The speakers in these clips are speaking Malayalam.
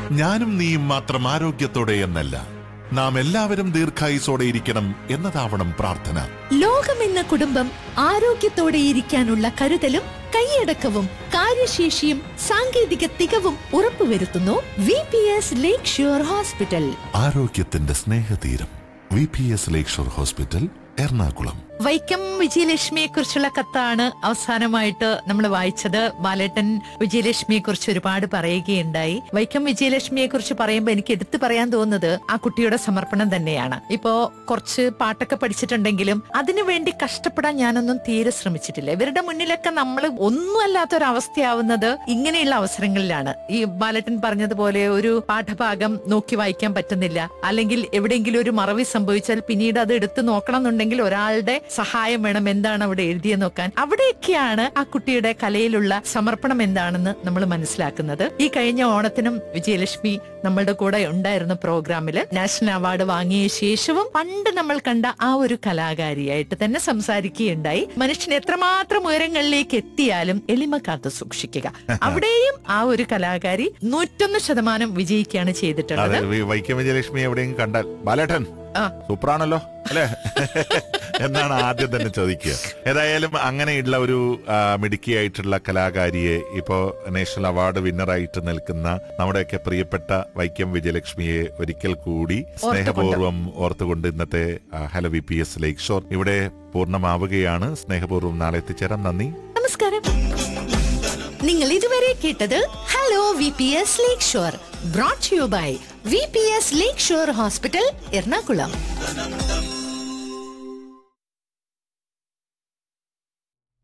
ഞാനും നീയും മാത്രം ആരോഗ്യത്തോടെ എന്നല്ല നാം എല്ലാവരും ദീർഘായുസോടെ ഇരിക്കണം എന്നതാവണം പ്രാർത്ഥന ലോകമെന്ന കുടുംബം ആരോഗ്യത്തോടെ ഇരിക്കാനുള്ള കരുതലും കൈയടക്കവും കാര്യശേഷിയും സാങ്കേതിക തികവും ഉറപ്പുവരുത്തുന്നു V P S Lakeshore hospital ആരോഗ്യത്തിന്റെ സ്നേഹതീരം V P S Lakeshore hospital Ernakulam Vaikom വിജയലക്ഷ്മിയെ കുറിച്ചുള്ള കത്താണ് അവസാനമായിട്ട് നമ്മൾ വായിച്ചത് ബാലേട്ടൻ വിജയലക്ഷ്മിയെ കുറിച്ച് ഒരുപാട് പറയുകയുണ്ടായി വൈക്കം വിജയലക്ഷ്മിയെ കുറിച്ച് പറയുമ്പോൾ എനിക്ക് എടുത്തു പറയാൻ തോന്നുന്നത് ആ കുട്ടിയുടെ സമർപ്പണം തന്നെയാണ് ഇപ്പോ കുറച്ച് പാട്ടൊക്കെ പഠിച്ചിട്ടുണ്ടെങ്കിലും അതിനു വേണ്ടി കഷ്ടപ്പെടാൻ ഞാനൊന്നും തീരെ ശ്രമിച്ചിട്ടില്ല ഇവരുടെ മുന്നിലൊക്കെ നമ്മൾ ഒന്നും അല്ലാത്തൊരവസ്ഥയാവുന്നത് ഇങ്ങനെയുള്ള അവസരങ്ങളിലാണ് ഈ ബാലട്ടൻ പറഞ്ഞതുപോലെ ഒരു പാഠഭാഗം നോക്കി വായിക്കാൻ പറ്റുന്നില്ല അല്ലെങ്കിൽ എവിടെയെങ്കിലും ഒരു മറവി സംഭവിച്ചാൽ പിന്നീട് അത് എടുത്തു നോക്കണം എന്നുണ്ടെങ്കിൽ ഒരാളുടെ സഹായം വേണം എന്താണ് അവിടെ എഴുതിയെന്ന് നോക്കാൻ അവിടെയൊക്കെയാണ് ആ കുട്ടിയുടെ കലയിലുള്ള സമർപ്പണം എന്താണെന്ന് നമ്മൾ മനസ്സിലാക്കുന്നത് ഈ കഴിഞ്ഞ ഓണത്തിനും വിജയലക്ഷ്മി നമ്മളുടെ കൂടെ ഉണ്ടായിരുന്ന പ്രോഗ്രാമിൽ നാഷണൽ അവാർഡ് വാങ്ങിയ ശേഷവും പണ്ട് നമ്മൾ കണ്ട ആ ഒരു കലാകാരിയായിട്ട് തന്നെ സംസാരിക്കുകയുണ്ടായി മനുഷ്യൻ എത്രമാത്രം ഉയരങ്ങളിലേക്ക് എത്തിയാലും എളിമ കാത്തു സൂക്ഷിക്കുക അവിടെയും ആ ഒരു കലാകാരി നൂറ്റൊന്ന് ശതമാനം വിജയിക്കുകയാണ് ചെയ്തിട്ടുള്ളത് അതെ വി- വൈക്കം വിജയലക്ഷ്മി എവിടെയെങ്കിലും കണ്ടാൽ ബാലേട്ടൻ ആ. സൂപ്പറാണല്ലോ അല്ലെ എന്നാണ് ആദ്യം തന്നെ ചോദിക്കുക ഏതായാലും അങ്ങനെയുള്ള ഒരു ആ, മിടുക്കിയായിട്ടുള്ള കലാകാരിയെ ഇപ്പോ നാഷണൽ അവാർഡ് വിന്നറായിട്ട് നിൽക്കുന്ന നമ്മുടെയൊക്കെ പ്രിയപ്പെട്ട വൈക്കം വിജയലക്ഷ്മിയെ ഒരിക്കൽ കൂടി സ്നേഹപൂർവ്വം ഓർത്തുകൊണ്ട് ഇന്നത്തെ ആ, hello V P S Lakeshore ഇവിടെ പൂർണ്ണമാവുകയാണ് സ്നേഹപൂർവ്വം നാളെ എത്തിച്ചേരാം നന്ദി നമസ്കാരം നിങ്ങൾ ഇതുവരെ കേട്ടത് hello V P S Lakeshore brought you by V P S Lakeshore hospital Ernakulam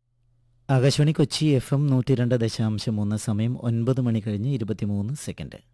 Akashvani Kochi F M നൂറ്റി രണ്ട് ദശാംശം മൂന്ന് സമയം ഒൻപത് മണി കഴിഞ്ഞ് ഇരുപത്തിമൂന്ന് സെക്കൻഡ്